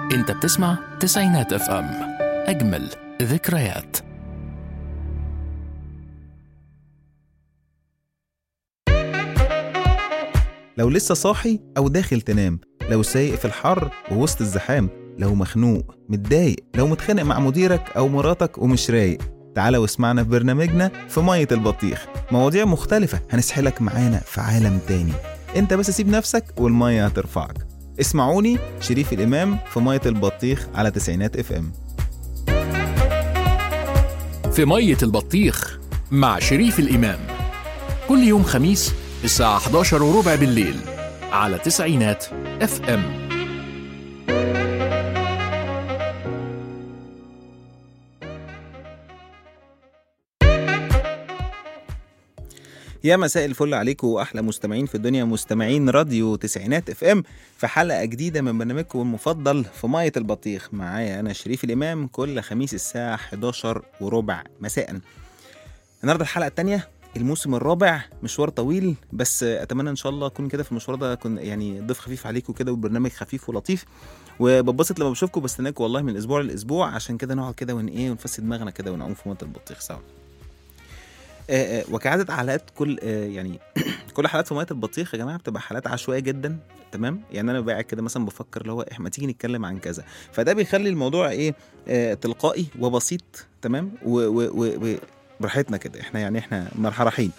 انت بتسمع تسعينات اف ام اجمل ذكريات لو لسه صاحي أو داخل تنام لو سايق في الحر ووسط الزحام لو مخنوق متضايق لو متخانق مع مديرك أو مراتك ومش رايق تعالى واسمعنا في برنامجنا في مية البطيخ مواضيع مختلفة هنسحلك معانا في عالم تاني انت بس سيب نفسك والمية هترفعك اسمعوني شريف الإمام في مية البطيخ على تسعينات اف ام في مية البطيخ مع شريف الإمام كل يوم خميس الساعة 11 وربع بالليل على تسعينات اف ام يا مساء الفل عليكم واحلى مستمعين في الدنيا مستمعين راديو تسعينات اف ام في حلقه جديده من برنامجكم المفضل في ميه البطيخ معايا انا شريف الامام كل خميس الساعه 11 وربع مساء النهارده الحلقه الثانيه الموسم الرابع مشوار طويل بس اتمنى ان شاء الله اكون كده في المشوار ده كن يعني ضيف خفيف عليكم كده والبرنامج خفيف ولطيف وببسط لما بشوفكم بستناكم والله من الاسبوع للاسبوع عشان كده نقعد كده ون ايه ونفسد دماغنا كده ونعوم في ميه البطيخ سوا آه، آه، وكعادة حلقات كل آه، يعني كل حلقات في ميه البطيخ يا جماعه بتبقى حلقات عشوائيه جدا تمام يعني انا قاعد كده مثلا بفكر اللي هو احنا تيجي نتكلم عن كذا فده بيخلي الموضوع ايه آه تلقائي وبسيط تمام و- و- و- و- براحتنا كده احنا يعني احنا مرحرحين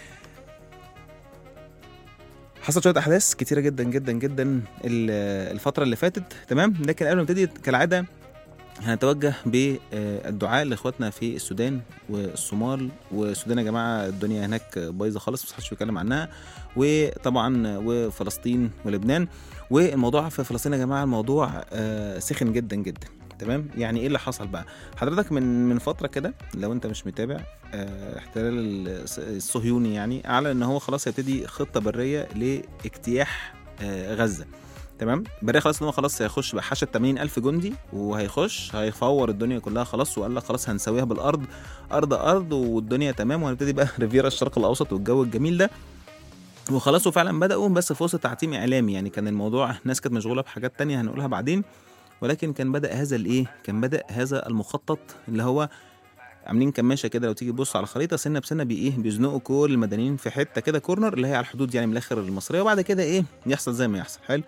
حصلت شويه احداث كتيره جدا جدا جدا ال- الفتره اللي فاتت تمام لكن قبل ما نبتدي كالعاده هنتوجه بالدعاء لاخواتنا في السودان والصومال والسودان يا جماعه الدنيا هناك بايظه خالص مش حدش بيتكلم عنها وطبعا وفلسطين ولبنان والموضوع في فلسطين يا جماعه الموضوع آه، سخن جدا جدا تمام يعني ايه اللي حصل بقى حضرتك من من فتره كده لو انت مش متابع آه، احتلال الص- الصهيوني يعني اعلن ان هو خلاص هيبتدي خطه بريه لاجتياح آه، غزه تمام بريه خلاص ان هو خلاص هيخش بقى حشد 80 الف جندي وهيخش هيفور الدنيا كلها خلاص وقال لك خلاص هنسويها بالارض ارض ارض والدنيا تمام وهنبتدي بقى ريفيرا الشرق الاوسط والجو الجميل ده وخلاص وفعلا بداوا بس في وسط تعتيم اعلامي يعني كان الموضوع الناس كانت مشغوله بحاجات تانية هنقولها بعدين ولكن كان بدا هذا الايه كان بدا هذا المخطط اللي هو عاملين كماشه كده لو تيجي تبص على الخريطه سنه بسنه بي ايه بيزنقوا كل المدنيين في حته كده كورنر اللي هي على الحدود يعني من الاخر المصريه وبعد كده ايه يحصل زي ما يحصل حلو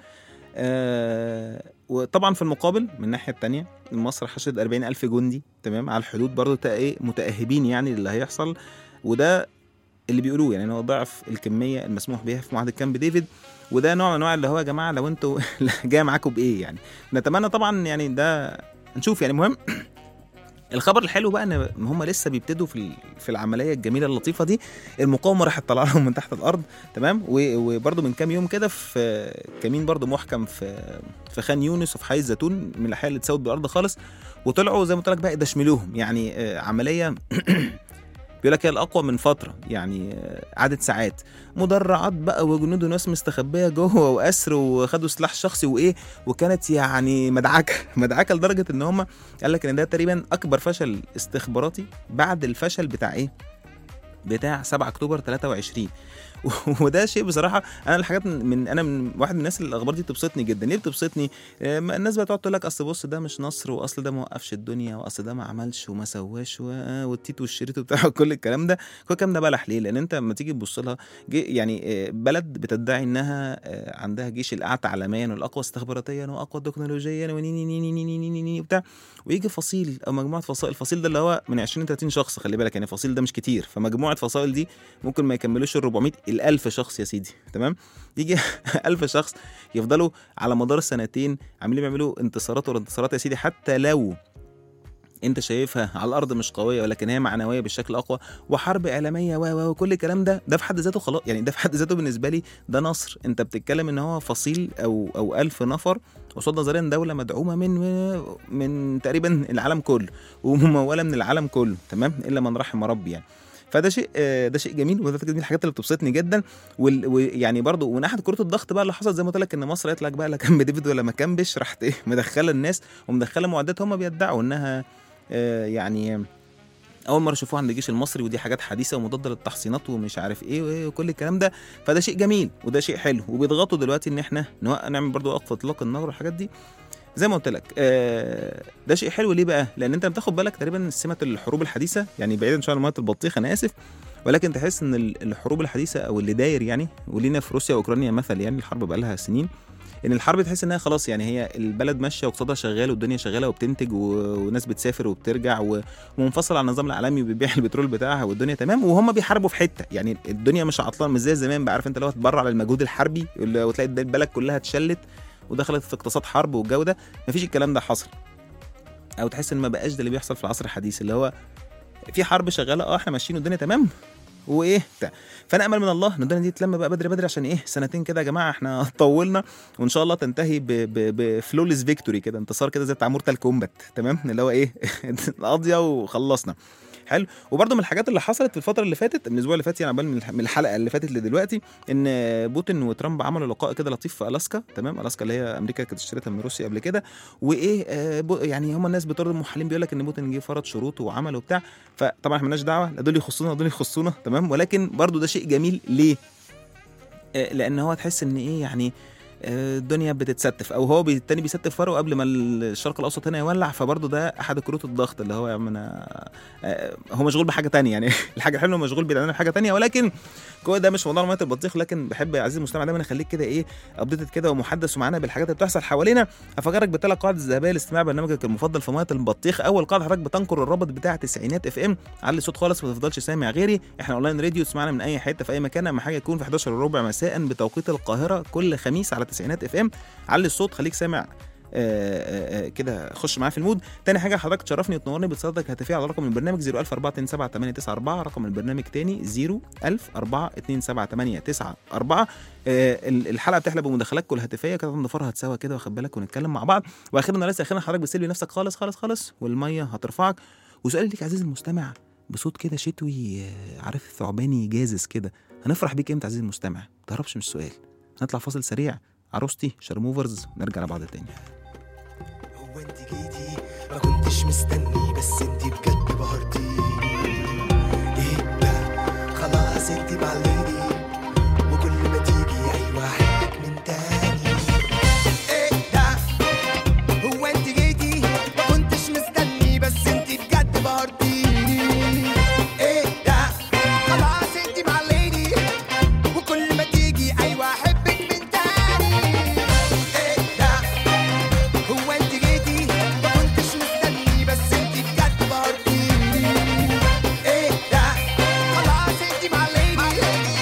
آه وطبعا في المقابل من الناحيه التانية مصر حشد 40 الف جندي تمام على الحدود برضو تا ايه متاهبين يعني للي هيحصل وده اللي بيقولوه يعني إن هو ضعف الكميه المسموح بها في معاهده كامب ديفيد وده نوع من انواع اللي هو يا جماعه لو انتوا جاي معاكم بايه يعني نتمنى طبعا يعني ده نشوف يعني مهم الخبر الحلو بقى ان هم لسه بيبتدوا في ال- في العمليه الجميله اللطيفه دي المقاومه راحت طالعه لهم من تحت الارض تمام و- وبرده من كام يوم كده في كمين برده محكم في في خان يونس وفي حي الزيتون من الاحياء اللي اتساوت بالارض خالص وطلعوا زي ما قلت لك بقى دشملوهم يعني آه، عمليه بيقول لك هي الاقوى من فتره يعني آه، عدد ساعات مدرعات بقى وجنود وناس مستخبيه جوه واسر وخدوا سلاح شخصي وايه وكانت يعني مدعكه مدعكه لدرجه ان هم قال لك ان ده تقريبا اكبر فشل استخباراتي بعد الفشل بتاع ايه بتاع 7 اكتوبر 23 وده شيء بصراحه انا الحاجات من من- انا من واحد من الناس اللي الاخبار دي بتبسطني جدا ليه بتبسطني آه، ما الناس بتقعد تقول لك اصل بص ده مش نصر واصل ده ما وقفش الدنيا واصل ده ما عملش وما سواش و- آه، والتيت والشريط وبتاع كل الكلام ده كل الكلام ده بلح ليه لان انت لما تيجي تبص لها جي- يعني آه، بلد بتدعي انها آه، عندها جيش الاعتى عالميا والاقوى استخباراتيا واقوى تكنولوجيا ونيني نيني نيني نيني نيني وبتاع ويجي فصيل او مجموعه فصائل الفصيل ده اللي هو من 20 30 شخص خلي بالك يعني فصيل ده مش كتير فمجموعه فصائل دي ممكن ما يكملوش ال 400 ال 1000 شخص يا سيدي تمام يجي 1000 شخص يفضلوا على مدار سنتين عاملين بيعملوا انتصارات ورا انتصارات يا سيدي حتى لو انت شايفها على الارض مش قويه ولكن هي معنويه بالشكل الاقوى وحرب اعلاميه و و وكل الكلام ده ده في حد ذاته خلاص يعني ده في حد ذاته بالنسبه لي ده نصر انت بتتكلم ان هو فصيل او او ألف نفر قصاد نظريا دوله مدعومه من من تقريبا العالم كله ومموله من العالم كله تمام الا من رحم ربي يعني فده شيء آه، ده شيء جميل وده من الحاجات اللي بتبسطني جدا وال- ويعني برضو ومن ناحيه كره الضغط بقى اللي حصل زي ما قلت لك ان مصر قالت لك بقى لا كان ديفيد ولا ما كان بش راحت ايه مدخله الناس ومدخله معدات هم بيدعوا انها آه، يعني اول مره يشوفوها عند الجيش المصري ودي حاجات حديثه ومضاده للتحصينات ومش عارف ايه وإيه وكل الكلام ده فده شيء جميل وده شيء حلو وبيضغطوا دلوقتي ان احنا نوقف نعمل برضو وقف اطلاق النار والحاجات دي زي ما قلت لك آه، ده شيء حلو ليه بقى لان انت بتاخد بالك تقريبا سمه الحروب الحديثه يعني بعيدا شويه عن ميه البطيخ انا اسف ولكن تحس ان ال- الحروب الحديثه او اللي داير يعني ولينا في روسيا واوكرانيا مثل يعني الحرب بقى لها سنين ان الحرب تحس انها خلاص يعني هي البلد ماشيه واقتصادها شغال والدنيا شغاله وبتنتج و- وناس بتسافر وبترجع و- ومنفصل عن النظام العالمي وبيبيع البترول بتاعها والدنيا تمام وهم بيحاربوا في حته يعني الدنيا مش عطلان مش زي زمان بقى عارف انت لو تبرع على المجهود الحربي اللي- وتلاقي البلد كلها اتشلت ودخلت في اقتصاد حرب والجو ده مفيش الكلام ده حصل او تحس ان ما بقاش ده اللي بيحصل في العصر الحديث اللي هو في حرب شغاله اه احنا ماشيين والدنيا تمام وايه بتاع فانا امل من الله ان الدنيا دي تلم بقى بدري بدري عشان ايه سنتين كده يا جماعه احنا طولنا وان شاء الله تنتهي بفلوليس فيكتوري كده انتصار كده زي بتاع مورتال كومبات تمام اللي هو ايه قاضيه وخلصنا حلو وبرده من الحاجات اللي حصلت في الفتره اللي فاتت من الاسبوع اللي فات يعني عقبال من الح- من الحلقه اللي فاتت لدلوقتي ان بوتين وترامب عملوا لقاء كده لطيف في الاسكا تمام الاسكا اللي هي امريكا كانت اشتريتها من روسيا قبل كده وايه آه بو- يعني هم الناس بترد المحللين بيقول لك ان بوتين جه فرض شروطه وعمل وبتاع فطبعا احنا مالناش دعوه لا دول يخصونا ولا دول يخصونا تمام ولكن برضو ده شيء جميل ليه؟ آه، لان هو تحس ان ايه يعني آه، الدنيا بتتستف او هو بي- التاني بيستف فرقه قبل ما الشرق الاوسط هنا يولع فبرضه ده احد كروت الضغط اللي هو يا عم انا آه، هو مشغول بحاجه تانية يعني الحاجه الحلوه مشغول بعيد عننا بحاجه تانية ولكن كل ده مش موضوع ميه البطيخ لكن بحب يا عزيزي المستمع دايما اخليك كده ايه ابديتد كده ومحدث ومعانا بالحاجات اللي بتحصل حوالينا افكرك بثلاث قواعد الذهبيه لاستماع برنامجك المفضل في ميه البطيخ اول قاعده حضرتك بتنقر الرابط بتاع تسعينات اف ام علي الصوت خالص ما تفضلش سامع غيري احنا اونلاين راديو تسمعنا من اي حته في اي مكان اهم حاجه يكون في 11 وربع مساء بتوقيت القاهره كل خميس على تسعينات اف ام علي الصوت خليك سامع آه، آه، آه، كده خش معايا في المود تاني حاجه حضرتك تشرفني وتنورني باتصالاتك الهاتفيه على رقم البرنامج 004278994 رقم البرنامج تاني 010427894 آه، ال- الحلقه بتحلى بمداخلاتكم الهاتفيه كده نضفرها سوا كده واخد بالك ونتكلم مع بعض واخيرا ليس اخيرا حضرتك بتسلي نفسك خالص خالص خالص والميه هترفعك وسؤالي ليك عزيزي المستمع بصوت كده شتوي آه، عارف ثعباني جازز كده هنفرح بيك امتى عزيزي المستمع ما تهربش من السؤال نطلع فاصل سريع عروستي شرموفرز نرجع لبعض تاني هو انت جيتي ما كنتش مستني بس انت بجد بهرتيني ايه ده خلاص انت معليني وكل ما تيجي ايوه احبك من تاني ايه ده هو انت جيتي ما كنتش مستني بس انت بجد بهرتيني ايه ده خلاص انت معليني وكل ما تيجي ايوه احبك من تاني ايه ده هو انت جيتي ما كنتش مستني بس انت بجد بهرتيني ايه ده خلاص انت معليني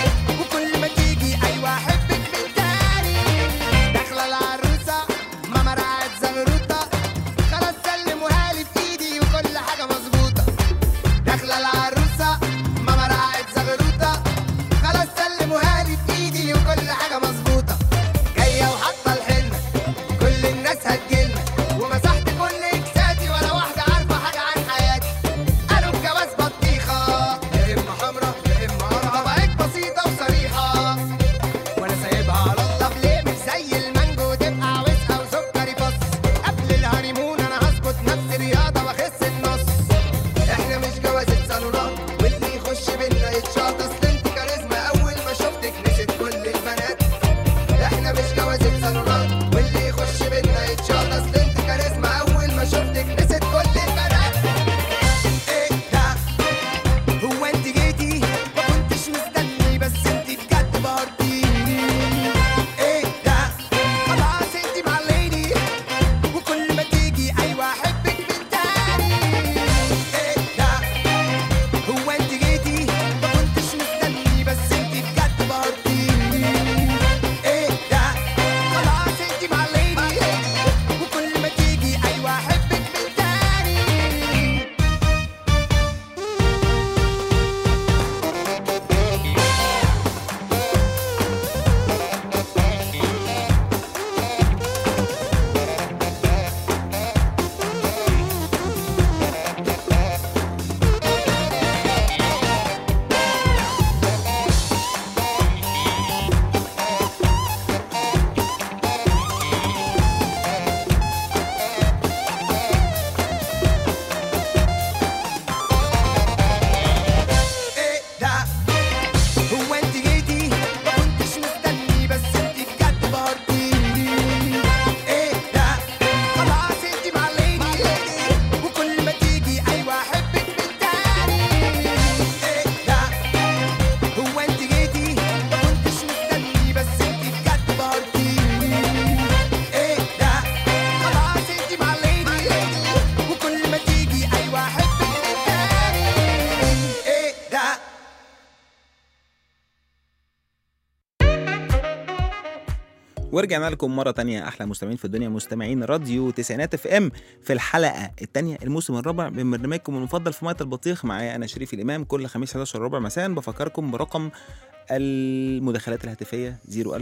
ورجعنا لكم مرة تانية أحلى مستمعين في الدنيا مستمعين راديو تسعينات اف ام في الحلقة التانية الموسم الرابع من برنامجكم المفضل في مية البطيخ معايا أنا شريف الإمام كل خميس 11 ربع مساء بفكركم برقم المداخلات الهاتفية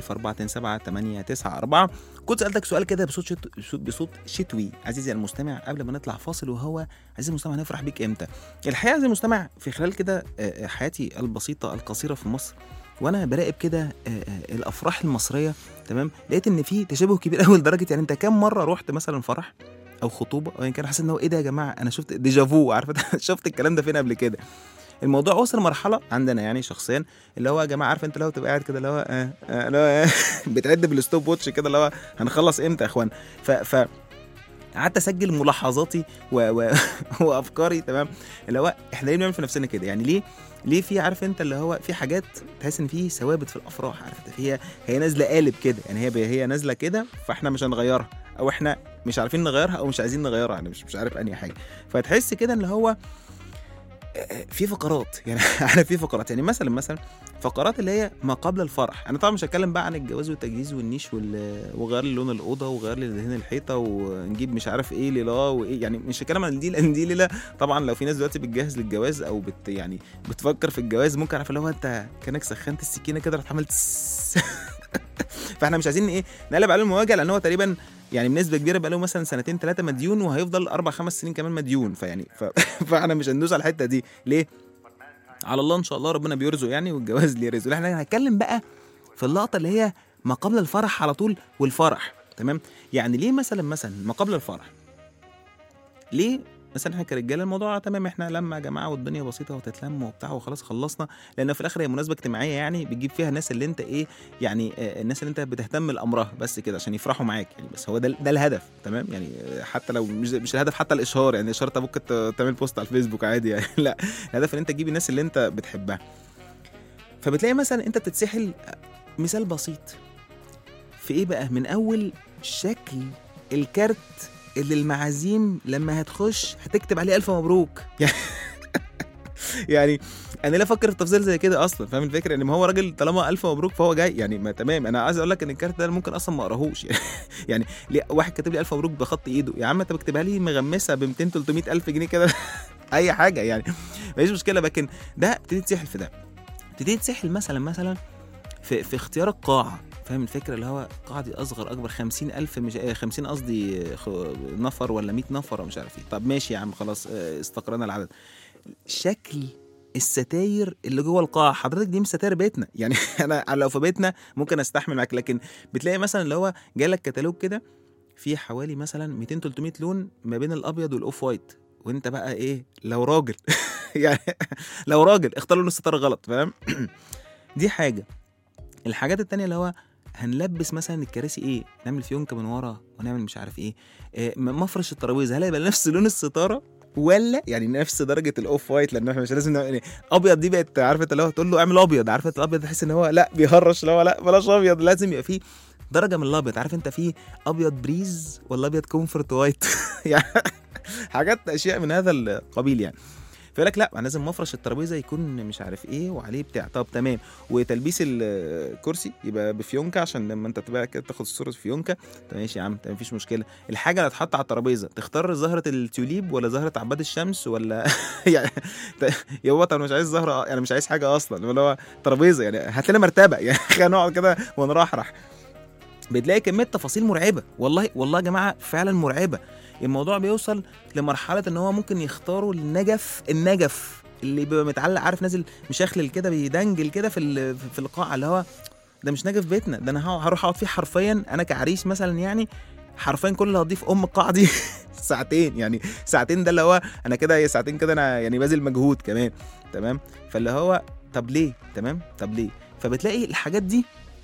01427 كنت سألتك سؤال كده بصوت شت... بصوت شتوي عزيزي المستمع قبل ما نطلع فاصل وهو عزيزي المستمع هنفرح بيك امتى الحقيقة عزيزي المستمع في خلال كده آه، حياتي البسيطة القصيرة في مصر وانا براقب كده آه، آه، الافراح المصريه تمام لقيت ان في تشابه كبير قوي لدرجه يعني انت كام مره رحت مثلا فرح او خطوبه او يعني كان حاسس ان هو ايه ده يا جماعه انا شفت ديجافو عارف شفت الكلام ده فين قبل كده الموضوع وصل لمرحله عندنا يعني شخصيا اللي هو يا جماعه عارف انت اللي هو تبقى قاعد كده اللي هو آه آه اللي هو آه بتعد بالستوب واتش كده اللي هو هنخلص امتى يا اخوان ف ف قعدت اسجل ملاحظاتي و... و... وافكاري تمام اللي هو احنا ليه بنعمل في نفسنا كده يعني ليه ليه في عارف انت اللي هو في حاجات تحس ان في ثوابت في الافراح عارف انت هي هي نازله قالب كده يعني هي هي نازله كده فاحنا مش هنغيرها او احنا مش عارفين نغيرها او مش عايزين نغيرها يعني مش مش عارف انهي حاجه فتحس كده اللي هو في فقرات يعني احنا في فقرات يعني مثلا مثلا فقرات اللي هي ما قبل الفرح انا طبعا مش هتكلم بقى عن الجواز والتجهيز والنيش وال... وغير لي لون الاوضه وغير لي دهن الحيطه ونجيب مش عارف ايه ليله وايه يعني مش هتكلم عن دي لان دي ليله طبعا لو في ناس دلوقتي بتجهز للجواز او بت يعني بتفكر في الجواز ممكن عارف اللي هو انت كانك سخنت السكينه كده رحت عملت فاحنا مش عايزين ايه نقلب عليه المواجهه لان هو تقريبا يعني بنسبه كبيره بقى له مثلا سنتين ثلاثه مديون وهيفضل اربع خمس سنين كمان مديون فيعني ف... فاحنا مش هندوس على الحته دي ليه؟ على الله ان شاء الله ربنا بيرزق يعني والجواز ليه رزق احنا هنتكلم بقى في اللقطه اللي هي ما قبل الفرح على طول والفرح تمام يعني ليه مثلا مثلا ما قبل الفرح ليه مثلا احنا كرجاله الموضوع تمام احنا لما يا جماعه والدنيا بسيطه وتتلم وبتاع وخلاص خلصنا لان في الاخر هي مناسبه اجتماعيه يعني بتجيب فيها الناس اللي انت ايه يعني آه، الناس اللي انت بتهتم لامرها بس كده عشان يفرحوا معاك يعني بس هو ده ده الهدف تمام يعني آه، حتى لو مش مش الهدف حتى الاشهار يعني الاشهار انت ممكن ت- تعمل بوست على الفيسبوك عادي يعني لا الهدف ان انت تجيب الناس اللي انت بتحبها فبتلاقي مثلا انت بتتسحل مثال بسيط في ايه بقى من اول شكل الكارت اللي المعازيم لما هتخش هتكتب عليه الف مبروك يعني يعني انا لا افكر في تفاصيل زي كده اصلا فاهم الفكره ان ما هو راجل طالما الف مبروك فهو جاي يعني ما تمام انا عايز اقول لك ان الكارت ده أنا ممكن اصلا ما اقراهوش يعني, يعني ليه واحد كاتب لي الف مبروك بخط ايده يا عم انت بكتبها لي مغمسه ب 200 300 الف جنيه كده اي حاجه يعني مفيش مشكله لكن ده ابتدي تسحل في ده ابتدي تسحل مثلا مثلا في في اختيار القاعه فاهم الفكره اللي هو القاعه دي اصغر اكبر 50000 مش آه، 50 قصدي آه، خ- نفر ولا 100 نفر ومش عارف ايه طب ماشي يا عم خلاص آه، استقرينا العدد شكل الستاير اللي جوه القاعه حضرتك دي مش ستاير بيتنا يعني انا لو في بيتنا ممكن استحمل معاك لكن بتلاقي مثلا اللي هو جالك كتالوج كده فيه حوالي مثلا 200 300 لون ما بين الابيض والاوف وايت وانت بقى ايه لو راجل يعني لو راجل اختار لون الستاره غلط فاهم دي حاجه الحاجات التانية اللي هو هنلبس مثلا الكراسي ايه نعمل فيونكه من ورا ونعمل مش عارف ايه, إيه م- مفرش الترابيزه هل هيبقى نفس لون الستاره ولا يعني نفس درجه الاوف وايت لان احنا مش لازم نعمل يعني ابيض دي بقت عارف انت اللي هو تقول له اعمل ابيض عارف انت الابيض تحس ان هو لا بيهرش اللي هو لا بلاش ابيض لازم يبقى فيه درجه من الابيض عارف انت في ابيض بريز ولا ابيض كومفورت وايت يعني حاجات اشياء من هذا القبيل يعني فيقول لك لا لازم مفرش الترابيزه يكون مش عارف ايه وعليه بتاع طب تمام وتلبيس الكرسي يبقى بفيونكه عشان لما انت تبقى كده تاخد صوره فيونكه طب ماشي يا عم تمام مفيش مشكله الحاجه اللي هتحط على الترابيزه تختار زهره التوليب ولا زهره عباد الشمس ولا يعني ت- يا بابا طب انا مش عايز زهره يعني مش عايز حاجه اصلا اللي هو ترابيزه يعني هات لنا مرتبه يعني خلينا نقعد كده ونرحرح بتلاقي كميه تفاصيل مرعبه والله والله يا جماعه فعلا مرعبه الموضوع بيوصل لمرحله ان هو ممكن يختاروا النجف النجف اللي بيبقى متعلق عارف نازل مشخلل كده بيدنجل كده في ال- في القاعه اللي هو ده مش نجف بيتنا ده انا هقعد- هروح اقعد فيه حرفيا انا كعريس مثلا يعني حرفيا كل اللي هضيف في ام القاعه دي ساعتين يعني ساعتين ده اللي هو انا كده هي ساعتين كده انا يعني باذل مجهود كمان تمام فاللي هو طب ليه تمام طب ليه فبتلاقي الحاجات دي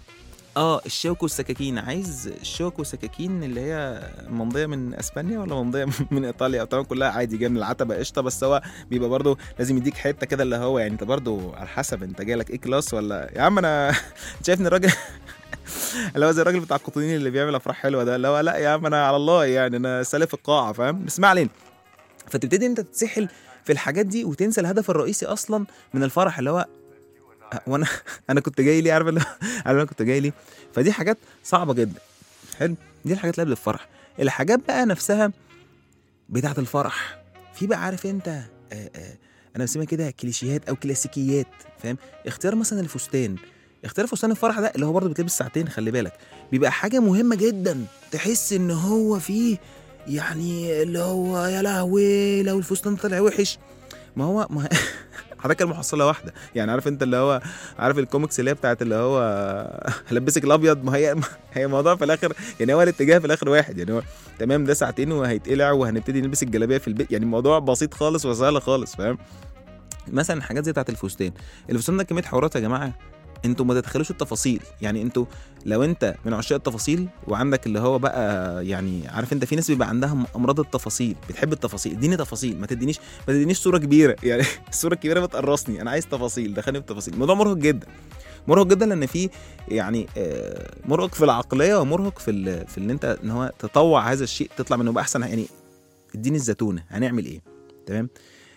اه الشوك والسكاكين عايز الشوك والسكاكين اللي هي ممضيه من اسبانيا ولا ممضيه من ايطاليا طبعا كلها عادي جايه من العتبه قشطه بس هو بيبقى برضه لازم يديك حته كده اللي هو يعني انت برضه على حسب انت جايلك ايه كلاس ولا يا عم انا أنت شايفني الراجل اللي هو زي الراجل بتاع القطنين اللي بيعمل افراح حلوه ده اللي هو لا يا عم انا على الله يعني انا سالف القاعه فاهم بس ما علينا فتبتدي انت تتسحل في الحاجات دي وتنسى الهدف الرئيسي اصلا من الفرح اللي هو وانا انا كنت جاي ليه عارف اللي هو- عارف انا كنت جاي ليه فدي حاجات صعبه جدا حلو دي الحاجات اللي قبل الفرح الحاجات بقى نفسها بتاعه الفرح في بقى عارف انت آه آه انا بسميها كده كليشيهات او كلاسيكيات فاهم اختيار مثلا الفستان اختيار فستان الفرح ده اللي هو برضه بيتلبس ساعتين خلي بالك بيبقى حاجه مهمه جدا تحس ان هو فيه يعني اللي هو يا لهوي لو الفستان طلع وحش ما هو ما حضرتك المحصله واحده يعني عارف انت اللي هو عارف الكوميكس اللي هي بتاعت اللي هو هلبسك الابيض ما هي هي الموضوع في الاخر يعني هو الاتجاه في الاخر واحد يعني هو تمام ده ساعتين وهيتقلع وهنبتدي نلبس الجلابيه في البيت يعني الموضوع بسيط خالص وسهل خالص فاهم مثلا حاجات زي بتاعت الفستان الفستان ده كميه حوارات يا جماعه انتوا ما تتخيلوش التفاصيل يعني انتوا لو انت من عشاق التفاصيل وعندك اللي هو بقى يعني عارف انت في ناس بيبقى عندها امراض التفاصيل بتحب التفاصيل اديني تفاصيل ما تدينيش ما تدينيش صوره كبيره يعني الصوره الكبيره بتقرصني انا عايز تفاصيل دخلني في التفاصيل الموضوع مرهق جدا مرهق جدا لان في يعني آه، مرهق في العقليه ومرهق في ال- في ان انت ان هو تطوع هذا الشيء تطلع منه باحسن يعني اديني الزتونه هنعمل ايه تمام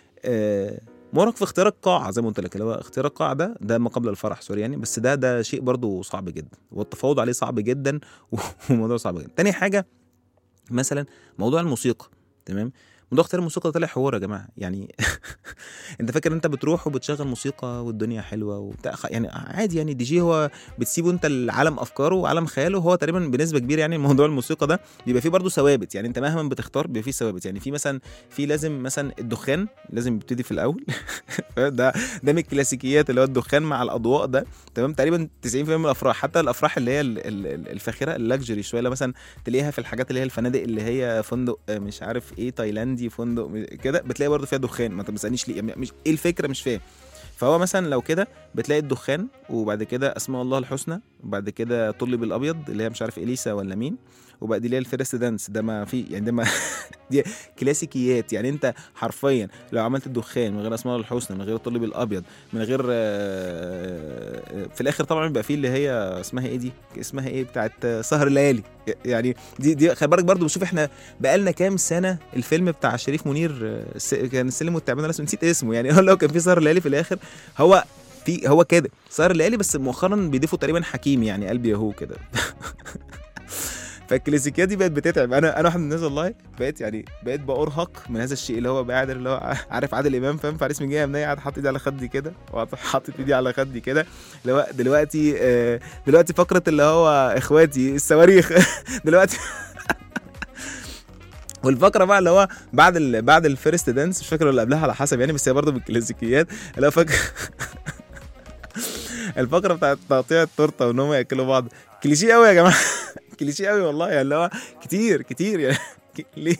آه، مرهق في اختيار القاعه زي ما قلت لك اللي هو اختيار القاعه ده ده ما قبل الفرح سوري يعني بس ده ده شيء برضو صعب جدا والتفاوض عليه صعب جدا وموضوع صعب جدا تاني حاجه مثلا موضوع الموسيقى تمام موضوع اختيار الموسيقى ده طلع حوار يا جماعه يعني انت فاكر انت بتروح وبتشغل موسيقى والدنيا حلوه وبتاع خ- يعني عادي يعني دي جي هو بتسيبه انت لعالم افكاره وعالم خياله هو تقريبا بنسبه كبيره يعني موضوع الموسيقى ده بيبقى فيه برضه ثوابت يعني انت مهما بتختار بيبقى فيه ثوابت يعني في مثلا في لازم مثلا الدخان لازم يبتدي في الاول فاهم؟ ده ده من الكلاسيكيات اللي هو الدخان مع الاضواء ده تمام تقريبا 90% من الافراح حتى الافراح اللي هي ال- ال- ال- الفاخره اللاكجري شويه اللي مثلا تلاقيها في الحاجات اللي هي الفنادق اللي هي فندق آه، مش عارف ايه تايلاندي فندق م- كده بتلاقي برضه فيها دخان ما انت ما تسالنيش ليه يعني مش ايه الفكره مش فاهم فهو مثلا لو كده بتلاقي الدخان وبعد كده اسماء الله الحسنى وبعد كده طلب الابيض اللي هي مش عارف اليسا ولا مين وبعد اللي هي الفيرست دانس ده ما في يعني ده ما دي كلاسيكيات يعني انت حرفيا لو عملت الدخان من غير اسماء الله الحسنى من غير الطلب الابيض من غير آه، آه، في الاخر طبعا بيبقى فيه اللي هي اسمها ايه دي اسمها ايه بتاعت آه، سهر الليالي يعني دي دي خلي بالك برضه بشوف احنا بقالنا كام سنه الفيلم بتاع شريف منير آه، الس- كان السلم والتعبان انا نسيت اسمه يعني هو لو كان في سهر الليالي في الاخر هو في هو كده سهر الليالي بس مؤخرا بيضيفوا تقريبا حكيم يعني قلبي يهو كده فالكلاسيكيات دي بقت بتتعب انا انا واحد من الناس والله بقيت يعني بقيت بارهق من هذا الشيء اللي هو قاعد اللي هو عارف عادل امام فاهم فارس من جايه منين قاعد حاطط ايدي على خدي كده وحاطط ايدي على خدي كده اللي هو دلوقتي آه، دلوقتي فقره اللي هو اخواتي الصواريخ دلوقتي والفقره بقى اللي هو بعد ال... بعد الفيرست دانس مش فاكر اللي قبلها على حسب يعني بس هي برضه من الكلاسيكيات اللي هو فاكر الفقره بتاعت تقطيع التورته وان هم ياكلوا بعض كليشيه قوي يا جماعه كليشيه قوي والله يعني اللي هو كتير كتير يعني ليه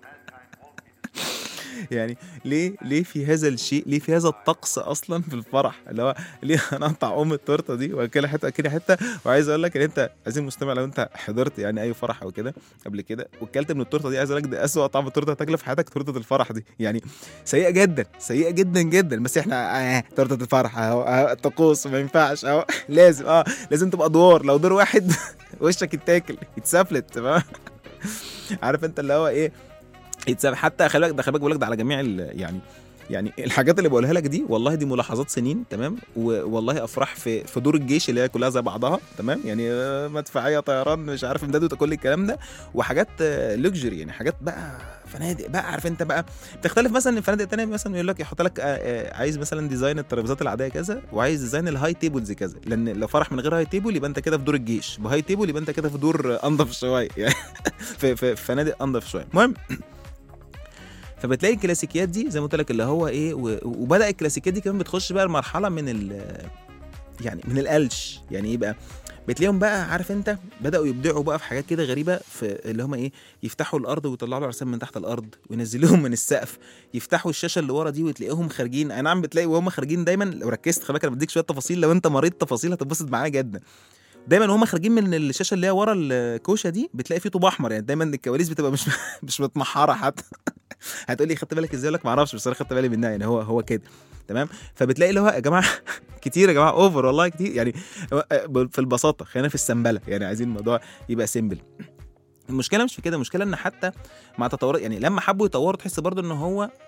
يعني ليه ليه في هذا الشيء ليه في هذا الطقس اصلا في الفرح اللي هو ليه انا اقطع ام التورته دي واكلها حته كده حته وعايز اقول لك ان انت عايزين مستمع لو انت حضرت يعني اي فرح او كده قبل كده وكلت من التورته دي عايز اقول لك ده اسوء طعم التورته هتاكله في حياتك تورته الفرح دي يعني سيئه جدا سيئه جدا جدا بس احنا آه تورته الفرح اهو آه، طقوس ما ينفعش اهو لازم اه لازم تبقى ادوار لو دور واحد وشك يتاكل يتسفلت تمام عارف انت اللي هو ايه يتساب حتى خلي بالك ده خلي بالك بقول لك ده على جميع ال- يعني يعني الحاجات اللي بقولها لك دي والله دي ملاحظات سنين تمام والله افراح في في دور الجيش اللي هي كلها زي بعضها تمام يعني آه، مدفعيه طيران مش عارف امداد وكل الكلام ده وحاجات لوكجري يعني حاجات بقى فنادق بقى عارف انت بقى بتختلف مثلا الفنادق التانية مثلا يقول لك يحط لك آه، آه، عايز مثلا ديزاين الترابيزات العاديه كذا وعايز ديزاين الهاي تيبلز كذا لان لو فرح من غير هاي تيبل يبقى انت كده في دور الجيش بهاي تيبل يبقى انت كده في دور آه، انضف شويه يعني في في في فنادق انضف شويه المهم فبتلاقي الكلاسيكيات دي زي ما قلت لك اللي هو ايه و- وبدا الكلاسيكيات دي كمان بتخش بقى المرحله من ال يعني من القلش يعني ايه بقى بتلاقيهم بقى عارف انت بداوا يبدعوا بقى في حاجات كده غريبه في اللي هم ايه يفتحوا الارض ويطلعوا العرسان من تحت الارض وينزلوهم من السقف يفتحوا الشاشه اللي ورا دي وتلاقيهم خارجين اي نعم بتلاقي وهم خارجين دايما لو ركزت خلي بالك انا بديك شويه تفاصيل لو انت مريض تفاصيل هتتبسط معايا جدا دايما وهم خارجين من الشاشه اللي هي ورا الكوشه دي بتلاقي فيه طوب احمر يعني دايما الكواليس بتبقى مش مش متمحره حتى هتقولي خدت بالك ازاي اقول لك ما اعرفش بس انا خدت بالي منها يعني هو هو كده تمام فبتلاقي اللي هو يا جماعه كتير يا جماعه اوفر والله كتير يعني في البساطه خلينا في السنبله يعني عايزين الموضوع يبقى سيمبل المشكله مش في كده المشكله ان حتى مع تطور يعني لما حبوا يطوروا تحس برضو ان هو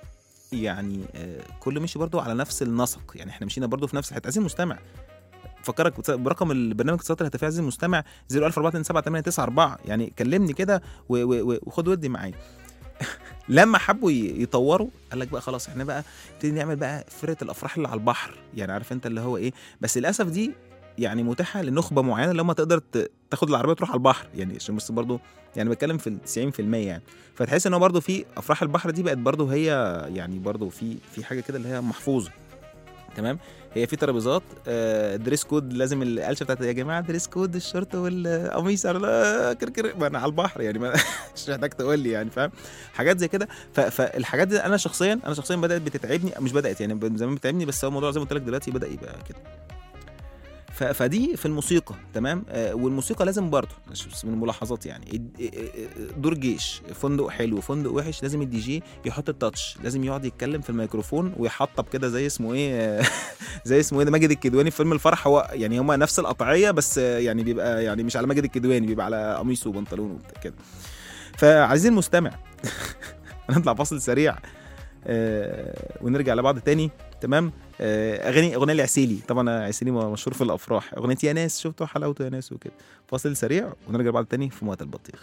يعني آه، كله مشي برضو على نفس النسق يعني احنا مشينا برضو في نفس الحته عايزين المستمع فكرك برقم البرنامج اتصالات الهاتفيه عزيزي المستمع 014278994 يعني كلمني كده و- و- و- وخد ودي معايا لما حبوا ي- يطوروا قال لك بقى خلاص احنا بقى نبتدي نعمل بقى فرقه الافراح اللي على البحر يعني عارف انت اللي هو ايه بس للاسف دي يعني متاحه لنخبه معينه اللي هم تقدر ت- تاخد العربيه وتروح على البحر يعني عشان بس برضه يعني بتكلم في ال 90% يعني فتحس ان هو برضه في افراح البحر دي بقت برضه هي يعني برضه في في حاجه كده اللي هي محفوظه تمام هي في ترابيزات آه، دريس كود لازم القلشه بتاعت يا جماعه دريس كود الشورت والقميص على لا كركر ما انا على البحر يعني ما مش محتاج تقول لي يعني فاهم حاجات زي كده ف- فالحاجات دي انا شخصيا انا شخصيا بدات بتتعبني مش بدات يعني من زمان بتتعبني بس هو الموضوع زي ما قلت لك دلوقتي بدا يبقى كده ف- فدي في الموسيقى تمام آه والموسيقى لازم برضه مش بس من الملاحظات يعني الد- آه، آه، دور جيش فندق حلو فندق وحش لازم الدي جي يحط التاتش لازم يقعد يتكلم في الميكروفون ويحطب كده زي اسمه ايه آه، زي اسمه ايه ده ماجد الكدواني في فيلم الفرح هو يعني هما نفس القطعيه بس آه، يعني بيبقى يعني مش على ماجد الكدواني بيبقى على قميص وبنطلون وبتاع كده فعايزين المستمع هنطلع فاصل سريع آه ونرجع لبعض تاني تمام آه اغاني اغنيه لعسيلي طبعا عسيلي مشهور في الافراح اغنيه يا ناس شفتوا حلاوته يا ناس وكده فاصل سريع ونرجع لبعض تاني في موات البطيخ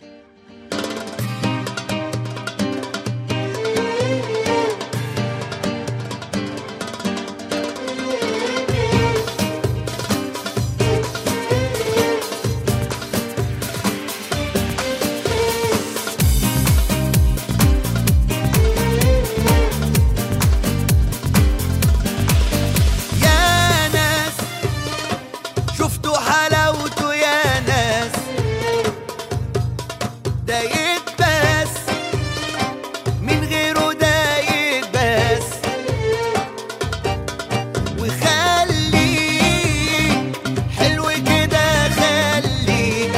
يا ناس شفتوا حلاوته يا ناس ده يتباس من غيره ده يتباس وخليه حلو كده خليه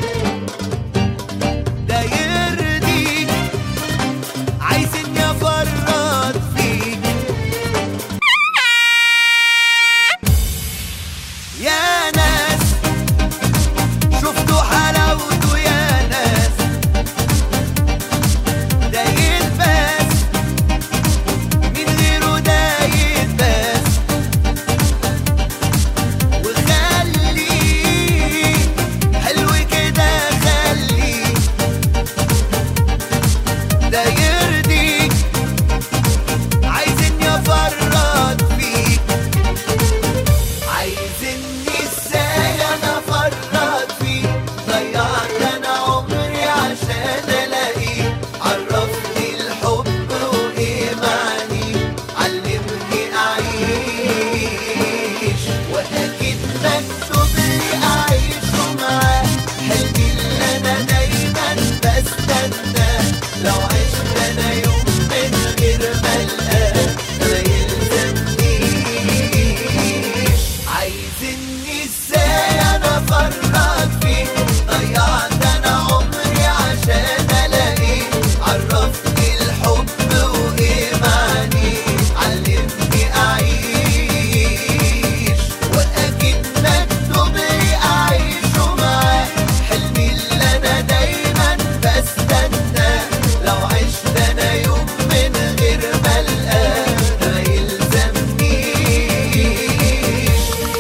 ده يرضيك عايزني افرط فيك يا ناس شفتوا حلاوته يا ناس ده يتباس من غيره ده يتباس وخليه حلو كده خليه ده يرضيك عايزني افرط فيك عايزني ازاي انا افرط فيه ضيعت انا عمري عشان الاقيه عرفني الحب وايه معنيه علمني اعيش واكيد مكتوب لي اعيشه معاه حلمي اللي انا دايما بستناه لو عشت انا يوم من غير ما القاه ما يلزمنيش عايزني ازاي انا افرط فيه ضيعت انا عمري عشان الاقيه عرفني الحب وايه معنيه علمني اعيش واكيد مكتوب لي اعيشه معاه حلمي اللي انا دايما بستناه لو عشت انا يوم من غير ما القاه ما يلزمنيش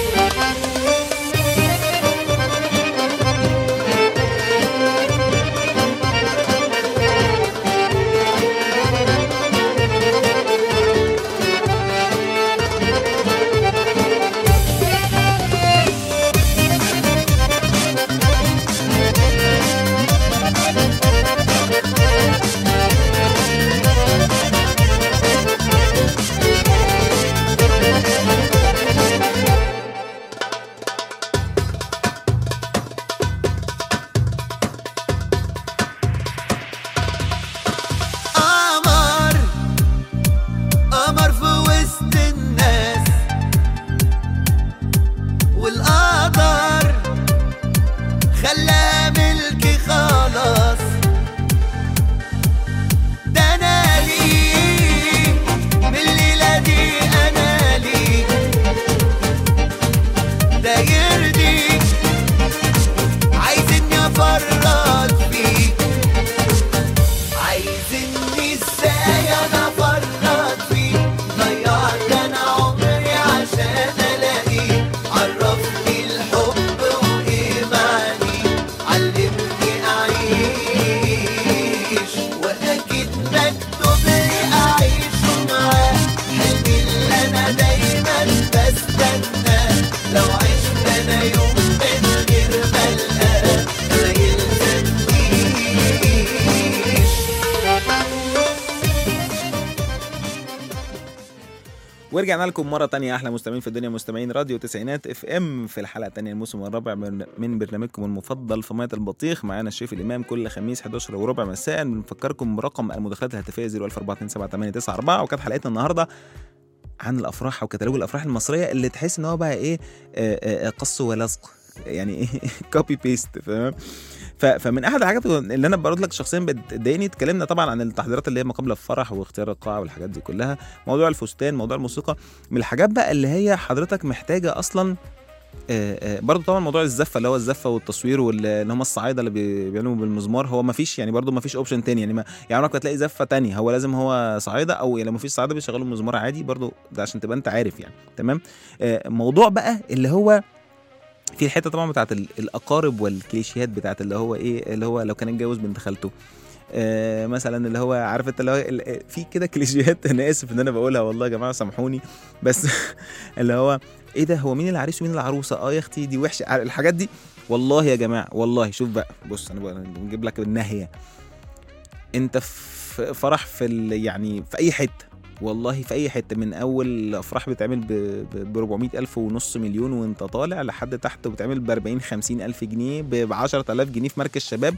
قمر قمر في وسط الناس والقدر خلاه ملكي خلاص ده انا ليه من الليله دي انا ليه ده يرضيك عايزني افرط فيك عايزني ازاي انا افرط ورجعنا لكم مرة تانية أحلى مستمعين في الدنيا مستمعين راديو تسعينات اف ام في الحلقة التانية الموسم الرابع من من برنامجكم المفضل في مية البطيخ معانا الشيف الإمام كل خميس 11 وربع مساء بنفكركم برقم المداخلات الهاتفية 014278994 وكانت حلقتنا النهاردة عن الأفراح وكتالوج الأفراح المصرية اللي تحس إن هو بقى إيه آه، آه، قص ولزق يعني ايه كوبي بيست فاهم ف- فمن احد الحاجات اللي انا برد لك شخصيا بتضايقني اتكلمنا طبعا عن التحضيرات اللي هي ما قبل الفرح واختيار القاعه والحاجات دي كلها موضوع الفستان موضوع الموسيقى من الحاجات بقى اللي هي حضرتك محتاجه اصلا آه، آه، برضو طبعا موضوع الزفه اللي هو الزفه والتصوير واللي هم الصعايده اللي بي- بيعملوا بالمزمار هو ما فيش يعني برضو ما فيش اوبشن تاني يعني ما يعني عمرك ما تلاقي زفه تانية هو لازم هو صعايده او لو ما فيش صعايده بيشغلوا مزمار عادي برضو ده عشان تبقى انت عارف يعني تمام آه، موضوع بقى اللي هو في الحته طبعا بتاعت ال- الاقارب والكليشيهات بتاعت اللي هو ايه اللي هو لو كان اتجوز بنت خالته آه مثلا اللي هو عارف انت اللي هو ال- في كده كليشيهات انا اسف ان انا بقولها والله يا جماعه سامحوني بس اللي هو ايه ده هو مين العريس ومين العروسه اه يا اختي دي وحشه عار- الحاجات دي والله يا جماعه والله شوف بقى بص انا بقى نجيب لك الناهيه انت في فرح في ال- يعني في اي حته والله في اي حته من اول افراح بتعمل ب 400 الف ونص مليون وانت طالع لحد تحت وبتعمل ب 40 50 الف جنيه ب 10000 جنيه في مركز شباب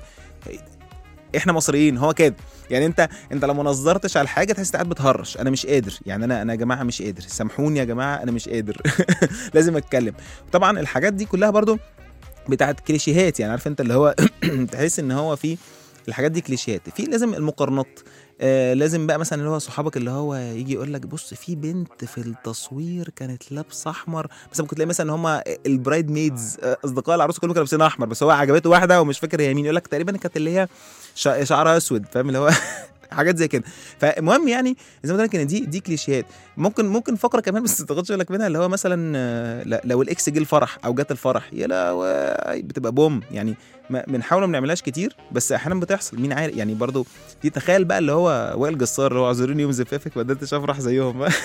احنا مصريين هو كده يعني انت انت لو ما نظرتش على الحاجه تحس إنت قاعد بتهرش انا مش قادر يعني انا انا يا جماعه مش قادر سامحوني يا جماعه انا مش قادر لازم اتكلم طبعا الحاجات دي كلها برضو بتاعت كليشيهات يعني عارف انت اللي هو تحس ان هو في الحاجات دي كليشيهات في لازم المقارنات آه لازم بقى مثلا اللي هو صحابك اللي هو يجي يقول لك بص في بنت في التصوير كانت لابسه احمر بس ممكن تلاقي مثلا هم البرايد ميدز آه، اصدقاء العروسه كلهم كانوا لابسين احمر بس هو عجبته واحده ومش فاكر هي مين يقول لك تقريبا كانت اللي هي شع- شعرها اسود فاهم اللي هو حاجات زي كده فالمهم يعني زي ما قلت لك ان دي دي كليشيهات ممكن ممكن فقره كمان بس ما تاخدش بالك منها اللي هو مثلا آه، لا- لو الاكس جه الفرح او جت الفرح يا لا بتبقى بوم يعني ما- بنحاول ما بنعملهاش كتير بس احيانا بتحصل مين عارف يعني برضو دي تخيل بقى اللي هو وائل جسار اللي هو اعذروني يوم زفافك ما قدرتش افرح زيهم بقى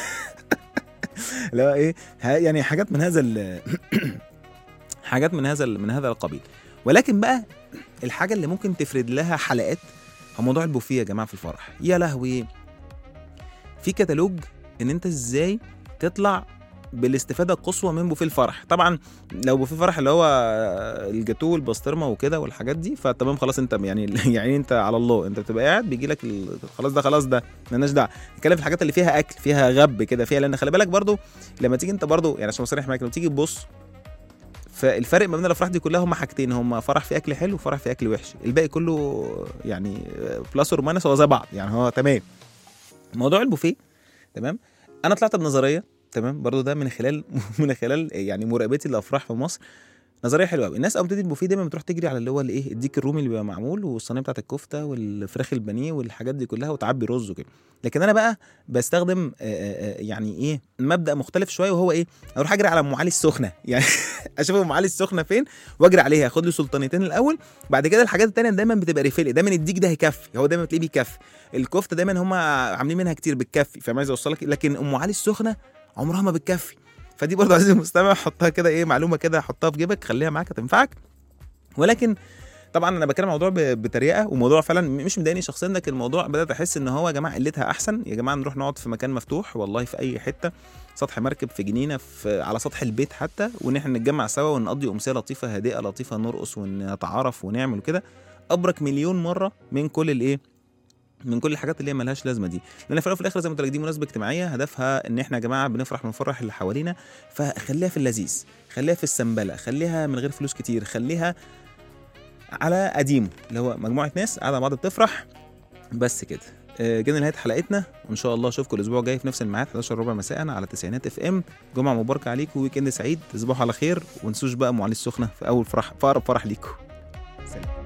اللي هو ايه ها- يعني حاجات من هذا ال- حاجات من هذا ال- من هذا القبيل ولكن بقى الحاجه اللي ممكن تفرد لها حلقات هو موضوع البوفيه يا جماعه في الفرح يا لهوي في كتالوج ان انت ازاي تطلع بالاستفاده القصوى من بوفيه الفرح طبعا لو بوفيه فرح اللي هو الجاتو والبسطرمه وكده والحاجات دي فتمام خلاص انت يعني يعني انت على الله انت بتبقى قاعد بيجي لك ال... خلاص ده خلاص ده مالناش دعوه نتكلم في الحاجات اللي فيها اكل فيها غب كده فيها لان خلي بالك برضو لما تيجي انت برضو يعني عشان صريح معاك لما تيجي تبص فالفرق ما بين الافراح دي كلها هم حاجتين هم فرح فيه اكل حلو وفرح فيه اكل وحش الباقي كله يعني بلس اور ماينس هو زي بعض يعني هو تمام موضوع البوفيه تمام انا طلعت بنظريه تمام برضو ده من خلال من خلال يعني مراقبتي للافراح في مصر نظريه حلوه قوي الناس اول ما بتدي البوفيه دايما بتروح تجري على اللي هو الايه الديك الرومي اللي بيبقى معمول والصينيه بتاعت الكفته والفراخ البانيه والحاجات دي كلها وتعبي رز وكده لكن انا بقى بستخدم آه، آه، آه، يعني ايه مبدا مختلف شويه وهو ايه اروح اجري على ام علي السخنه يعني اشوف ام علي السخنه فين واجري عليها اخد لي سلطانيتين الاول بعد كده الحاجات التانية دايما بتبقى ريفيل دايما الديك ده هيكفي هو دايما بتلاقيه بيكفي الكفته دايما هم عاملين منها كتير بتكفي فاهم عايز اوصلك لكن ام علي السخنه عمرها ما بتكفي فدي برضه عزيزي المستمع حطها كده ايه معلومه كده حطها في جيبك خليها معاك هتنفعك ولكن طبعا انا بتكلم موضوع ب- بطريقه وموضوع فعلا م- مش مضايقني شخصيا لكن الموضوع بدات احس ان هو يا جماعه قلتها احسن يا جماعه نروح نقعد في مكان مفتوح والله في اي حته سطح مركب في جنينه في على سطح البيت حتى وان احنا نتجمع سوا ونقضي امسيه لطيفه هادئه لطيفه نرقص ونتعارف ونعمل كده ابرك مليون مره من كل الايه من كل الحاجات اللي هي ملهاش لازمه دي لان في الاول وفي الاخر زي ما قلت لك دي مناسبه اجتماعيه هدفها ان احنا يا جماعه بنفرح بنفرح اللي حوالينا فخليها في اللذيذ خليها في السنبله خليها من غير فلوس كتير خليها على قديمه اللي هو مجموعه ناس قاعده مع بعض بتفرح بس كده آه، جينا لنهايه حلقتنا وان شاء الله اشوفكم الاسبوع الجاي في نفس الميعاد 11 ربع مساء على تسعينات اف ام جمعه مباركه عليكم ويك اند سعيد تصبحوا على خير وما تنسوش بقى ام علي السخنه في اول فرح في اقرب فرح ليكم سلام